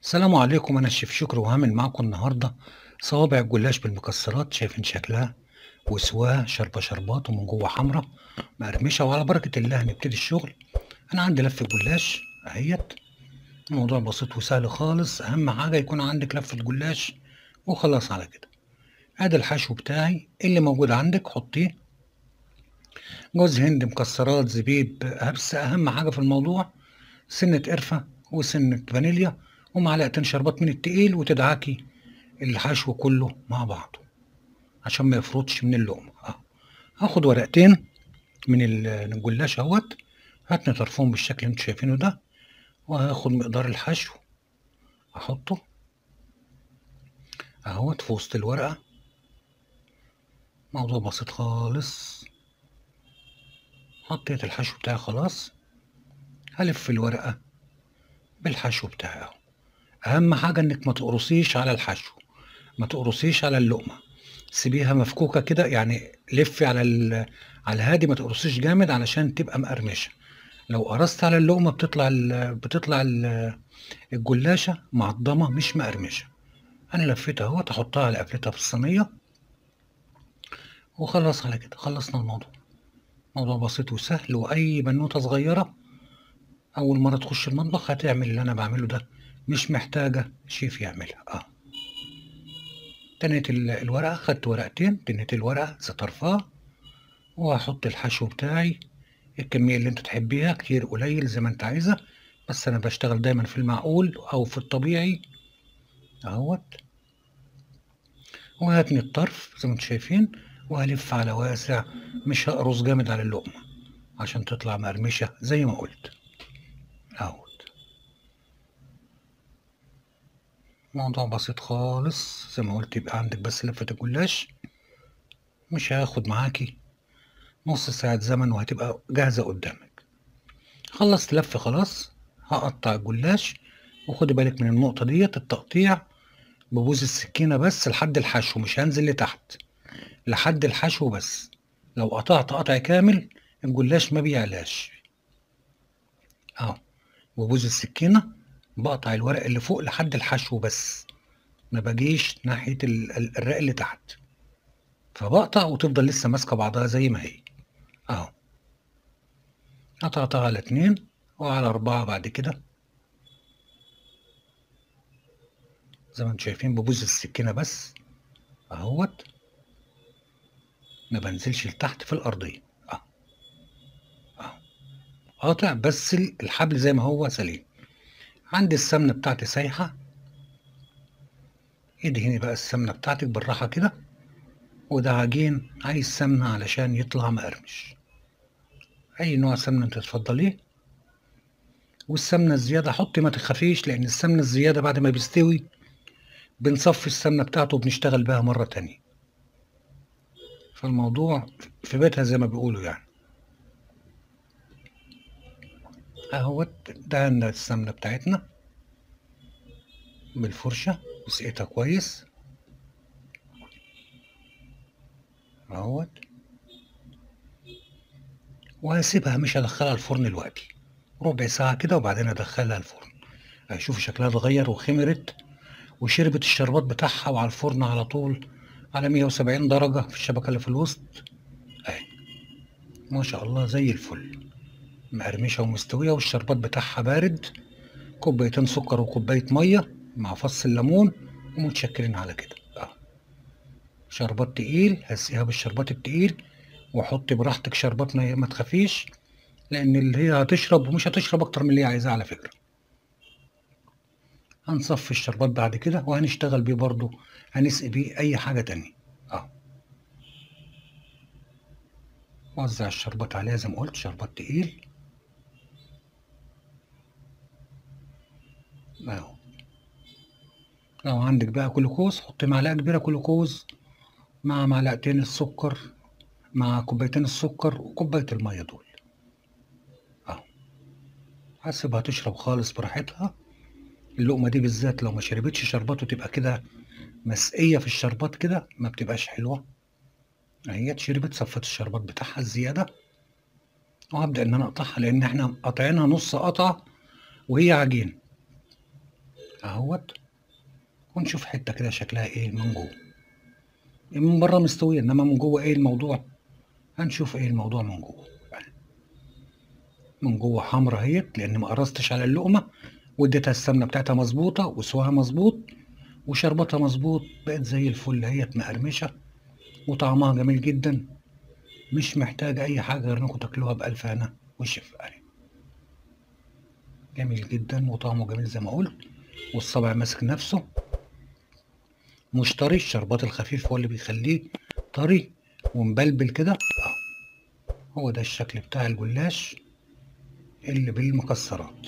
السلام عليكم أنا الشيف شكري وهعمل معاكم النهاردة صوابع الجلاش بالمكسرات شايفين شكلها وسواها شربة شربات ومن جوه حمرا مقرمشة وعلى بركة الله هنبتدي الشغل أنا عندي لفة جلاش أهيت الموضوع بسيط وسهل خالص أهم حاجة يكون عندك لفة جلاش وخلاص على كده ادي الحشو بتاعي اللي موجود عندك حطيه جوز هند مكسرات زبيب هبس أهم حاجة في الموضوع سنة قرفة وسنة فانيليا ومعلقتين شربات من التقيل وتدعكي الحشو كله مع بعضه عشان ما يفرطش من اللقمة اه هاخد ورقتين من ال- الجلاش اهوت هاتني طرفهم بالشكل اللي انتوا شايفينه ده وهاخد مقدار الحشو احطه اهوت في وسط الورقة موضوع بسيط خالص حطيت الحشو بتاعي خلاص هلف الورقة بالحشو بتاعي اهو اهم حاجة انك ما تقرصيش على الحشو ما تقرصيش على اللقمة سيبيها مفكوكة كده يعني لفي على ال... على الهادي ما تقرصيش جامد علشان تبقى مقرمشة لو قرصت على اللقمة بتطلع ال... بتطلع ال... الجلاشة معضمة مش مقرمشة انا لفيتها اهوت احطها على قفلتها في الصينية وخلاص على كده خلصنا الموضوع موضوع بسيط وسهل واي بنوتة صغيرة اول مرة تخش المطبخ هتعمل اللي انا بعمله ده مش محتاجة شيف يعملها اه تنيت ال- الورقة خدت ورقتين تنيت الورقة زطرفها وهحط الحشو بتاعي الكمية اللي انت تحبيها كتير قليل زي ما انت عايزة بس انا بشتغل دايما في المعقول او في الطبيعي اهوت وهتني الطرف زي ما انتم شايفين وهلف على واسع مش هقرص جامد على اللقمة عشان تطلع مقرمشة زي ما قلت اهوت موضوع بسيط خالص زي ما قلت يبقى عندك بس لفة الجلاش مش هياخد معاكي نص ساعة زمن وهتبقى جاهزة قدامك خلصت لف خلاص هقطع الجلاش وخدي بالك من النقطة ديت التقطيع ببوز السكينة بس لحد الحشو مش هنزل لتحت لحد الحشو بس لو قطعت قطع كامل الجلاش ما بيعلاش اهو ببوز السكينة بقطع الورق اللي فوق لحد الحشو بس ما باجيش ناحية ال- ال- الرق اللي تحت فبقطع وتفضل لسه ماسكة بعضها زي ما هي اهو قطعتها على اتنين وعلى اربعة بعد كده زي ما انتم شايفين ببوز السكينة بس اهوت ما بنزلش لتحت في الأرضية اه اه قاطع بس ال- الحبل زي ما هو سليم عندي السمنة بتاعتي سايحة ادهني بقى السمنة بتاعتك بالراحة كده وده عجين عايز سمنة علشان يطلع مقرمش أي نوع سمنة انت تفضليه والسمنة الزيادة حطي ما تخافيش لأن السمنة الزيادة بعد ما بيستوي بنصفي السمنة بتاعته وبنشتغل بيها مرة تانية فالموضوع في بيتها زي ما بيقولوا يعني اهوت دهنا السمنة بتاعتنا بالفرشة وسقيتها كويس اهوت وهسيبها مش هدخلها الفرن دلوقتي ربع ساعة كده وبعدين ادخلها الفرن هشوف شكلها اتغير وخمرت وشربت الشربات بتاعها وعلى الفرن على طول على 170 درجة في الشبكة اللي في الوسط اهي ما شاء الله زي الفل مقرمشة ومستوية والشربات بتاعها بارد كوبايتين سكر وكوباية مية مع فص الليمون ومتشكرين على كده اه شربات تقيل هسقيها بالشربات التقيل وحطي براحتك شربات ما ما تخافيش لان اللي هي هتشرب ومش هتشرب اكتر من اللي هي عايزاه على فكرة هنصفي الشربات بعد كده وهنشتغل بيه برضو هنسقي بيه اي حاجة تانية اه وزع الشربات عليها زي ما قلت شربات تقيل اهو لو عندك بقى جلوكوز حط معلقة كبيرة جلوكوز مع معلقتين السكر مع كوبايتين السكر وكوباية المية دول اهو هسيبها تشرب خالص براحتها اللقمة دي بالذات لو ما شربتش شربات وتبقى كده مسقية في الشربات كده ما بتبقاش حلوة اهي شربت صفت الشربات بتاعها الزيادة وهبدأ إن أنا أقطعها لأن إحنا قاطعينها نص قطعة وهي عجين اهوت ونشوف حته كده شكلها ايه من جوه من بره مستويه انما من جوه ايه الموضوع هنشوف ايه الموضوع من جوه من جوه حمرا اهيت لان ما قرصتش على اللقمه واديتها السمنه بتاعتها مظبوطه وسواها مظبوط وشربتها مظبوط بقت زي الفل اهيت مقرمشه وطعمها جميل جدا مش محتاجه اي حاجه غير انكم تاكلوها بالف هنا وشفا جميل جدا وطعمه جميل زي ما قلت والصبع ماسك نفسه مش طري الشربات الخفيف هو اللي بيخليه طري ومبلبل كده هو ده الشكل بتاع الجلاش اللي بالمكسرات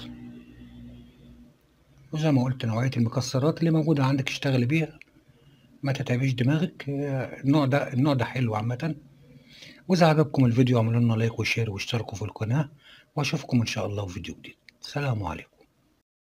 وزي ما قلت نوعية المكسرات اللي موجودة عندك اشتغلي بيها ما تتعبيش دماغك النوع ده النوع ده حلو عامة وإذا عجبكم الفيديو اعملوا لنا لايك وشير واشتركوا في القناة واشوفكم ان شاء الله في فيديو جديد سلام عليكم